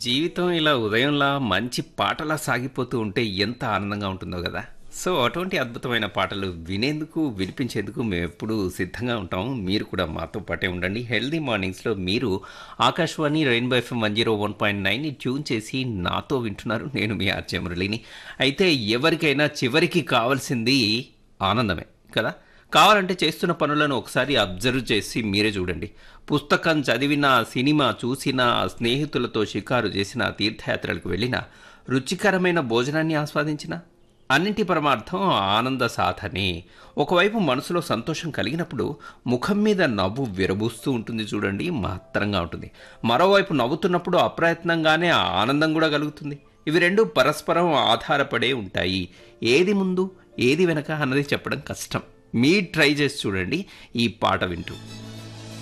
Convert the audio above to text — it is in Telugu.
జీవితం ఇలా ఉదయంలా మంచి పాటలా సాగిపోతూ ఉంటే ఎంత ఆనందంగా ఉంటుందో కదా సో అటువంటి అద్భుతమైన పాటలు వినేందుకు వినిపించేందుకు మేము ఎప్పుడూ సిద్ధంగా ఉంటాం మీరు కూడా మాతో పాటే ఉండండి హెల్దీ మార్నింగ్స్లో మీరు Akashvani rainbow FM one zero one point నైన్ని ట్యూన్ చేసి నాతో వింటున్నారు నేను మీ ఆర్జే మురళిని అయితే ఎవరికైనా చివరికి కావాల్సింది ఆనందమే కదా కావాలంటే చేస్తున్న పనులను ఒకసారి అబ్జర్వ్ చేసి మీరే చూడండి పుస్తకం చదివిన సినిమా చూసిన స్నేహితులతో షికారు చేసిన తీర్థయాత్రలకు వెళ్ళిన రుచికరమైన భోజనాన్ని ఆస్వాదించిన అన్నింటి పరమార్థం ఆనంద సాధనే ఒకవైపు మనసులో సంతోషం కలిగినప్పుడు ముఖం మీద నవ్వు విరబూస్తూ ఉంటుంది చూడండి మాత్రంగా ఉంటుంది మరోవైపు నవ్వుతున్నప్పుడు అప్రయత్నంగానే ఆనందం కూడా కలుగుతుంది ఇవి రెండు పరస్పరం ఆధారపడే ఉంటాయి ఏది ముందు ఏది వెనక అన్నది చెప్పడం కష్టం మీ ట్రై చేసి చూడండి ఈ పాట వింటూ